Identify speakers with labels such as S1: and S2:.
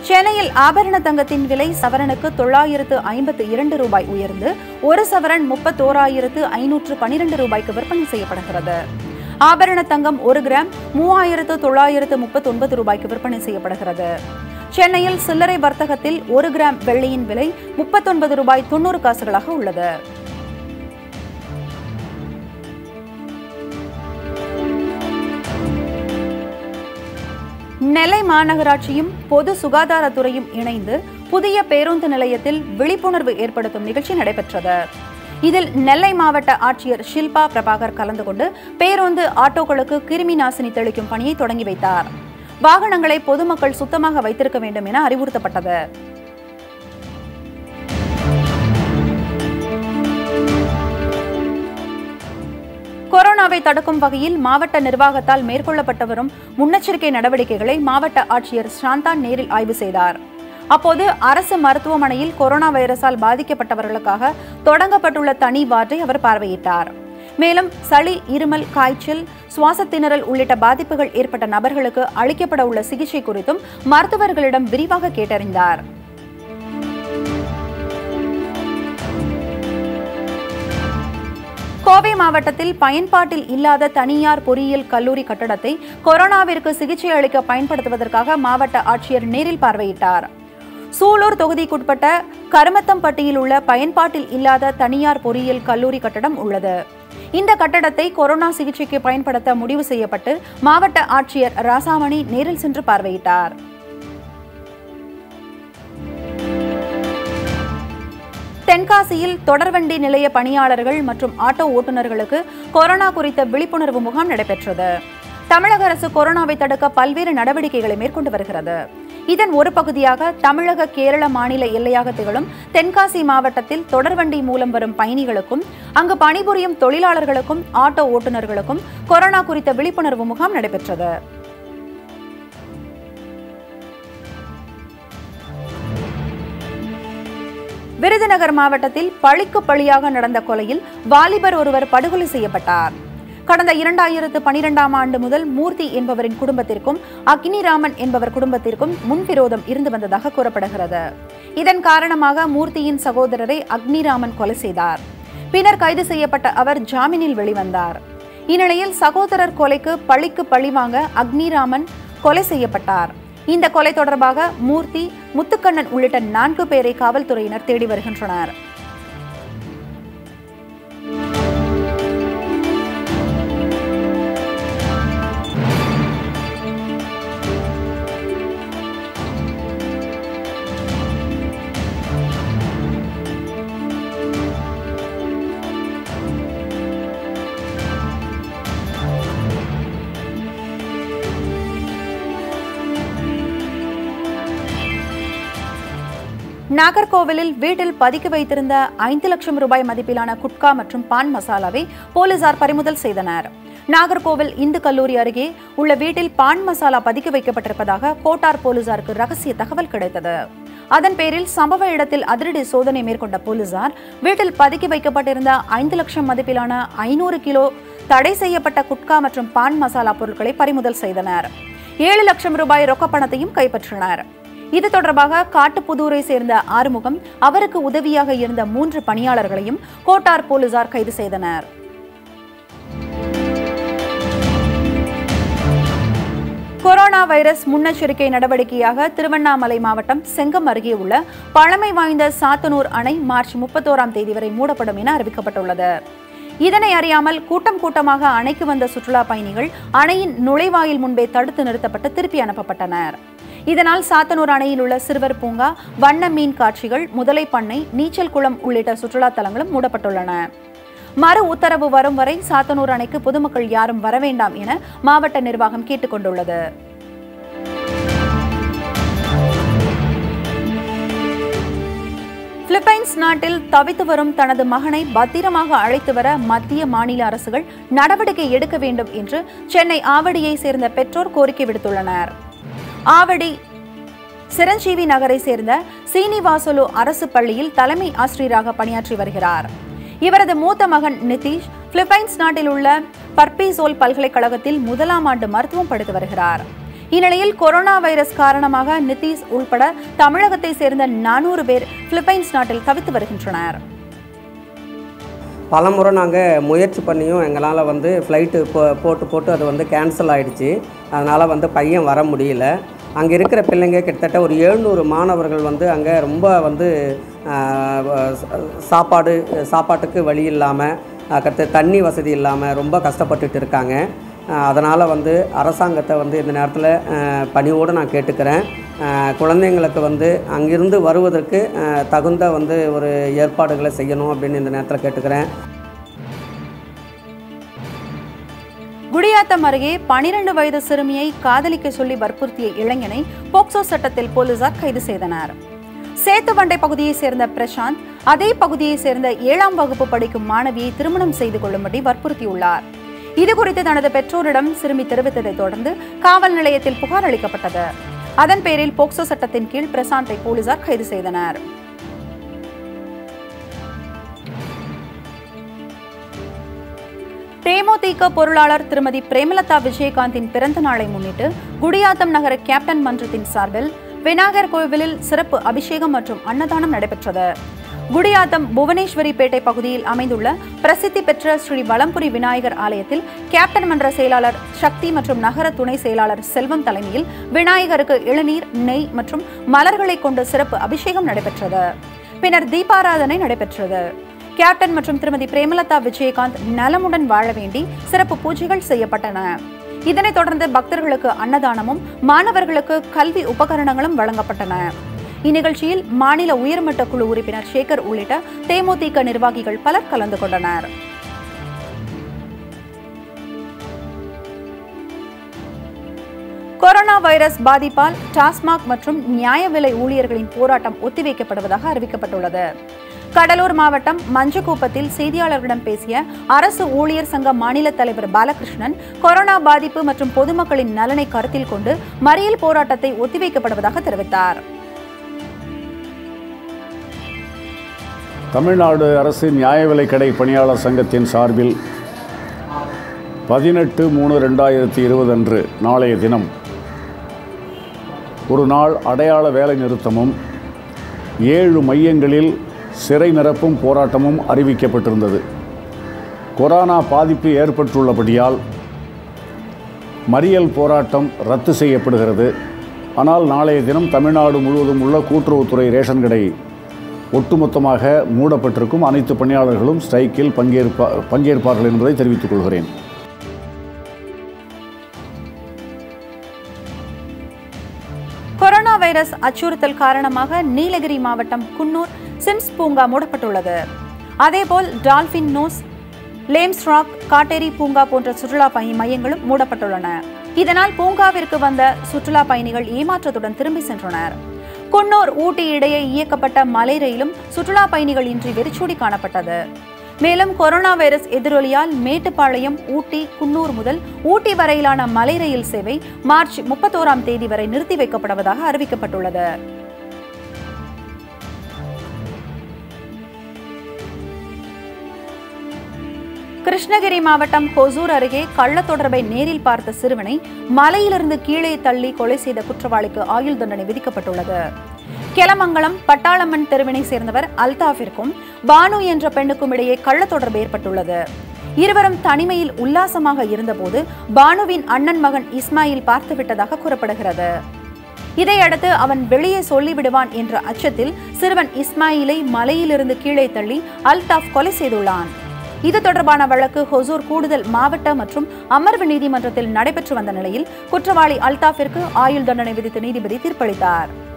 S1: சென்னையில் ஆபரண தங்கத்தின் விலை சவரனுக்கு தொள்ளாயிரத்து ஐம்பத்து இரண்டு ரூபாய் உயர்ந்து ஒரு சவரன் முப்பத்தோராயிரத்து ஐநூற்று பனிரெண்டு ரூபாய்க்கு விற்பனை செய்யப்படுகிறது ஆபரண தங்கம் ஒரு கிராம் மூவாயிரத்து தொள்ளாயிரத்து முப்பத்தொன்பது ரூபாய்க்கு விற்பனை செய்யப்படுகிறது சென்னையில் சில்லறை வர்த்தகத்தில் ஒரு கிராம் வெள்ளியின் விலை முப்பத்தொன்பது ரூபாய் தொண்ணூறு காசுகளாக உள்ளது நெல்லை மாநகராட்சியும் பொது சுகாதாரத்துறையும் இணைந்து புதிய பேருந்து நிலையத்தில் விழிப்புணர்வு ஏற்படுத்தும் நிகழ்ச்சி நடைபெற்றது இதில் நெல்லை மாவட்ட ஆட்சியர் ஷில்பா பிரபாகர் கலந்து கொண்டு பேருந்து ஆட்டோக்களுக்கு கிருமி நாசினி தெளிக்கும் பணியை தொடங்கி வைத்தார் வாகனங்களை பொதுமக்கள் சுத்தமாக வைத்திருக்க வேண்டும் என அறிவுறுத்தப்பட்டது கொரோனாவை தடுக்கும் வகையில் மாவட்ட நிர்வாகத்தால் மேற்கொள்ளப்பட்டு வரும் முன்னெச்சரிக்கை நடவடிக்கைகளை மாவட்ட ஆட்சியர் சாந்தா நேரில் ஆய்வு செய்தார் அப்போது அரசு மருத்துவமனையில் கொரோனா வைரஸால் பாதிக்கப்பட்டவர்களுக்காக தொடங்கப்பட்டுள்ள தனி வார்டை அவர் பார்வையிட்டார் மேலும் சளி இருமல் காய்ச்சல் சுவாச திணறல் உள்ளிட்ட பாதிப்புகள் ஏற்பட்ட நபர்களுக்கு அளிக்கப்பட உள்ள சிகிச்சை குறித்தும் மருத்துவர்களிடம் விரிவாக கேட்டறிந்தார் கோவை மாவட்டத்தில் பயன்பாட்டில் இல்லாத தனியார் பொறியியல் கல்லூரி கட்டடத்தை கொரோனாவிற்கு சிகிச்சை அளிக்க பயன்படுத்துவதற்காக மாவட்ட ஆட்சியர் நேரில் பார்வையிட்டார் சூலூர் தொகுதிக்குட்பட்ட கருமத்தம்பட்டியில் உள்ள பயன்பாட்டில் இல்லாத தனியார் பொறியியல் கல்லூரி கட்டடம் உள்ளது இந்த கட்டடத்தை கொரோனா சிகிச்சைக்கு பயன்படுத்த முடிவு செய்யப்பட்டு மாவட்ட ஆட்சியர் ராசாமணி நேரில் சென்று பார்வையிட்டார் தென்காசியில் தொடர்வண்டி நிலைய பணியாளர்கள் மற்றும் ஆட்டோ ஓட்டுநர்களுக்கு கொரோனா குறித்த விழிப்புணர்வு முகாம் நடைபெற்றது தமிழக அரசு கொரோனாவை தடுக்க பல்வேறு நடவடிக்கைகளை மேற்கொண்டு வருகிறது இதன் ஒரு பகுதியாக தமிழக கேரள மாநில எல்லையாக திகழும் தென்காசி மாவட்டத்தில் தொடர்வண்டி மூலம் வரும் பயணிகளுக்கும் அங்கு பணிபுரியும் தொழிலாளர்களுக்கும் ஆட்டோ ஓட்டுநர்களுக்கும் கொரோனா குறித்த விழிப்புணர்வு முகாம் நடைபெற்றது விருதுநகர் மாவட்டத்தில் பழிக்கு பழியாக நடந்த கொலையில் வாலிபர் ஒருவர் படுகொலை செய்யப்பட்டார் கடந்த இரண்டாயிரத்து பனிரெண்டாம் ஆண்டு முதல் மூர்த்தி என்பவரின் குடும்பத்திற்கும் அக்னிராமன் என்பவர் குடும்பத்திற்கும் முன்விரோதம் இருந்து வந்ததாக கூறப்படுகிறது இதன் காரணமாக மூர்த்தியின் சகோதரரை அக்னிராமன் கொலை செய்தார் பின்னர் கைது செய்யப்பட்ட அவர் ஜாமீனில் வெளிவந்தார் இந்நிலையில் சகோதரர் கொலைக்கு பழிக்கு பழி வாங்க அக்னிராமன் கொலை செய்யப்பட்டார் இந்த கொலை தொடர்பாக மூர்த்தி முத்துக்கண்ணன் உள்ளிட்ட நான்கு பேரை காவல்துறையினர் தேடி வருகின்றனர் நாகர்கோவிலில் வீட்டில் பதுக்கி வைத்திருந்த ஐந்து லட்சம் ரூபாய் மதிப்பிலான குட்கா மற்றும் பான் மசாலாவை போலீசார் பறிமுதல் செய்தனர் நாகர்கோவில் இந்து கல்லூரி அருகே உள்ள வீட்டில் பான் மசாலா பதுக்கி வைக்கப்பட்டிருப்பதாக கோட்டார் போலீசாருக்கு ரகசிய தகவல் கிடைத்தது அதன் பேரில் சம்பவ இடத்தில் அதிரடி சோதனை மேற்கொண்ட போலீசார் வீட்டில் பதுக்கி வைக்கப்பட்டிருந்த ஐந்து லட்சம் மதிப்பிலான ஐநூறு கிலோ தடை செய்யப்பட்ட குட்கா மற்றும் பான் மசாலா பொருட்களை பறிமுதல் செய்தனர் ஏழு லட்சம் ரூபாய் ரொக்கப்பணத்தையும் கைப்பற்றினர் இது தொடர்பாக காட்டுப்புதூரை சேர்ந்த ஆறுமுகம் அவருக்கு உதவியாக இருந்த மூன்று பணியாளர்களையும் கோட்டார் போலீசார் கைது செய்தனர் கொரோனா வைரஸ் முன்னெச்சரிக்கை நடவடிக்கையாக திருவண்ணாமலை மாவட்டம் செங்கம் அருகே உள்ள பழமை வாய்ந்த சாத்தனூர் அணை மார்ச் முப்பத்தோராம் தேதி வரை மூடப்படும் என அறிவிக்கப்பட்டுள்ளது இதனை அறியாமல் கூட்டம் கூட்டமாக அணைக்கு வந்த சுற்றுலா பயணிகள் அணையின் நுழைவாயில் முன்பே தடுத்து நிறுத்தப்பட்டு திருப்பி அனுப்பப்பட்டனர் இதனால் சாத்தனூர் அணையில் உள்ள சிறுவர் பூங்கா வண்ண மீன் காட்சிகள் முதலை பண்ணை நீச்சல் குளம் உள்ளிட்ட சுற்றுலா தலங்களும் மூடப்பட்டுள்ளன மறு உத்தரவு வரும் வரை சாத்தனூர் அணைக்கு பொதுமக்கள் யாரும் வர வேண்டாம் என மாவட்ட நிர்வாகம் கேட்டுக்கொண்டுள்ளது பிலிப்பைன்ஸ் நாட்டில் தவித்து வரும் தனது மகனை பத்திரமாக அழைத்து வர மத்திய மாநில அரசுகள் நடவடிக்கை எடுக்க வேண்டும் என்று சென்னை ஆவடியை சேர்ந்த பெற்றோர் கோரிக்கை விடுத்துள்ளனர் ஆவடி சிரஞ்சீவி நகரை சேர்ந்த சீனிவாசலு அரசு பள்ளியில் தலைமை ஆசிரியராக பணியாற்றி வருகிறார் இவரது மூத்த மகன் நிதிஷ் பிலிப்பைன்ஸ் நாட்டில் உள்ள பர்பிசோல் பல்கலைக்கழகத்தில் முதலாம் ஆண்டு மருத்துவம் படித்து வருகிறார் இந்நிலையில் கொரோனா வைரஸ் காரணமாக நிதிஷ் உள்பட தமிழகத்தை சேர்ந்த நானூறு பேர் பிலிப்பைன்ஸ் நாட்டில் தவித்து வருகின்றனர்
S2: பலமுறை நாங்கள் முயற்சி பண்ணியும் எங்களால் வந்து ஃப்ளைட்டு போ போட்டு போட்டு அது வந்து கேன்சல் ஆகிடுச்சு அதனால் வந்து பையன் வர முடியல அங்கே இருக்கிற பிள்ளைங்க கிட்டத்தட்ட ஒரு எழுநூறு மாணவர்கள் வந்து அங்கே ரொம்ப வந்து ஆஹ், ச- சாப்பாடு சாப்பாட்டுக்கு வழி இல்லாமல் கற்று தண்ணி வசதி இல்லாமல் ரொம்ப கஷ்டப்பட்டுட்டு இருக்காங்க அதனால் வந்து அரசாங்கத்தை வந்து இந்த நேரத்தில் பணிவோடு நான் கேட்டுக்கிறேன் ஆஹ், குழந்தைங்களுக்கு வந்து அங்கிருந்து வருவதற்கு ஆஹ், தகுந்த வந்து ஒரு ஏற்பாடுகளை செய்யணும் அப்படின்னு இந்த நேரத்தில் கேட்டுக்கிறேன்
S1: குடியாத்தம் அருகே பனிரெண்டு வயது சிறுமியை காதலிக்க சொல்லி வற்புறுத்திய இளைஞனை போக்சோ சட்டத்தில் போலீசார் கைது செய்தனர் சேத்துவண்டை பகுதியைச் சேர்ந்த பிரசாந்த் அதே பகுதியைச் சேர்ந்த ஏழாம் வகுப்பு படிக்கும் மாணவியை திருமணம் செய்து கொள்ளும்படி வற்புறுத்தியுள்ளார் இதுகுறித்து தனது பெற்றோரிடம் சிறுமி தெரிவித்ததைத் தொடர்ந்து காவல் நிலையத்தில் புகார் அளிக்கப்பட்டது அதன் பேரில் போக்சோ சட்டத்தின் கீழ் பிரசாந்தை போலீசார் கைது செய்தனர் தேமுதிக பொருளாளர் திருமதி பிரேமலதா விஜயகாந்தின் பிறந்த நாளை முன்னிட்டு குடியாத்தம் நகர கேப்டன் மன்றத்தின் சார்பில் விநாயகர் கோவிலில் சிறப்பு அபிஷேகம் மற்றும் அன்னதானம் நடைபெற்றது குடியாத்தம் புவனேஸ்வரி பேட்டை பகுதியில் அமைந்துள்ள பிரசித்தி பெற்ற ஸ்ரீ வலம்புரி விநாயகர் ஆலயத்தில் கேப்டன் மன்ற செயலாளர் சக்தி மற்றும் நகர துணை செயலாளர் செல்வம் தலைமையில் விநாயகருக்கு இளநீர் நெய் மற்றும் மலர்களை கொண்டு சிறப்பு அபிஷேகம் நடைபெற்றது பின்னர் தீபாராதனை நடைபெற்றது கேப்டன் மற்றும் திருமதி பிரேமலதா விஜயகாந்த் நலமுடன் வாழ வேண்டி சிறப்பு பூஜைகள் செய்யப்பட்டன இதனைத் தொடர்ந்து பக்தர்களுக்கு அன்னதானமும் மாணவர்களுக்கு கல்வி உபகரணங்களும் வழங்கப்பட்டன இந்நிகழ்ச்சியில் மாநில உயர்மட்ட குழு உறுப்பினர் சேகர் உள்ளிட்ட தேமுதிக நிர்வாகிகள் பலர் கலந்து கொண்டனர் கொரோனா வைரஸ் பாதிப்பால் டாஸ்மாக் மற்றும் நியாய விலை ஊழியர்களின் போராட்டம் ஒத்திவைக்கப்படுவதாக அறிவிக்கப்பட்டுள்ளது கடலூர் மாவட்டம் மஞ்சக்குப்பத்தில் செய்தியாளர்களிடம் பேசிய அரசு ஊழியர் சங்க மாநில தலைவர் பாலகிருஷ்ணன் கொரோனா பாதிப்பு மற்றும் பொதுமக்களின் நலனை கருத்தில் கொண்டு மறியல் போராட்டத்தை ஒத்திவைக்கப்படுவதாக தெரிவித்தார்
S3: தமிழ்நாடு அரசு நியாய விலைக்கடை பணியாளர் சங்கத்தின் சார்பில் பதினெட்டு மூணு ரெண்டாயிரத்தி இருபது அன்று நாளைய தினம் ஒரு நாள் அடையாள வேலை நிறுத்தமும் ஏழு மையங்களில் சிறை நிரப்பும் போராட்டமும் அறிவிக்கப்பட்டிருந்தது கொரோனா பாதிப்பு ஏற்பட்டுள்ளபடியால் மறியல் போராட்டம் ரத்து செய்யப்படுகிறது ஆனால் நாளைய தினம் தமிழ்நாடு முழுவதும் உள்ள கூட்டுறவுத்துறை ரேஷன் கடை ஒட்டுமொத்தமாக மூடப்பட்டிருக்கும் அனைத்து பணியாளர்களும் ஸ்ட்ரைக்கில் பங்கேற்பா பங்கேற்பார்கள் என்பதை தெரிவித்துக் கொள்கிறேன்
S1: கொரோனா வைரஸ் அச்சுறுத்தல் காரணமாக நீலகிரி மாவட்டம் குன்னூர் சிம்ஸ் பூங்கா மூடப்பட்டுள்ளது அதேபோல் dolphin nose lamb's rock Katteri பூங்கா போன்ற சுற்றுலா பயணி மையங்களும் மூடப்பட்டுள்ளன இதனால் பூங்காவிற்கு வந்த சுற்றுலா பயணிகள் ஏமாற்றத்துடன் திரும்பி சென்றனர் குன்னூர் ஊட்டி இடையே இயக்கப்பட்ட மலை ரயிலும் சுற்றுலா பயணிகள் இன்றி வெறிச்சோடி காணப்பட்டது மேலும் கொரோனா வைரஸ் எதிரொலியால் மேட்டுப்பாளையம் ஊட்டி குன்னூர் முதல் ஊட்டி வரையிலான மலை ரயில் சேவை மார்ச் முப்பத்தோராம் தேதி வரை நிறுத்தி வைக்கப்படுவதாக அறிவிக்கப்பட்டுள்ளது கிருஷ்ணகிரி மாவட்டம் ஹொசூர் அருகே கள்ள தொடர்பை நேரில் பார்த்த சிறுவனை மலையிலிருந்து கீழே தள்ளி கொலை செய்த குற்றவாளிக்கு ஆயுள் தண்டனை விதிக்கப்பட்டுள்ளது கெலமங்கலம் பட்டாளம்மன் தெருவினை சேர்ந்தவர் அல்தாஃபிற்கும் பானு என்ற பெண்ணுக்கும் இடையே கள்ள தொடர்பு ஏற்பட்டுள்ளது இருவரும் தனிமையில் உல்லாசமாக இருந்தபோது பானுவின் அண்ணன் மகன் இஸ்மாயில் பார்த்துவிட்டதாக கூறப்படுகிறது இதையடுத்து அவன் வெளியே சொல்லிவிடுவான் என்ற அச்சத்தில் சிறுவன் இஸ்மாயிலை மலையிலிருந்து கீழே தள்ளி அல்தாஃப் கொலை செய்துள்ளான் இது தொடர்பான வழக்கு ஹொசூர் கூடுதல் மாவட்ட மற்றும் அமர்வு நீதிமன்றத்தில் நடைபெற்று வந்த நிலையில் குற்றவாளி அல்தாஃபிற்கு ஆயுள் தண்டனை விதித்து நீதிபதி தீர்ப்பளித்தார்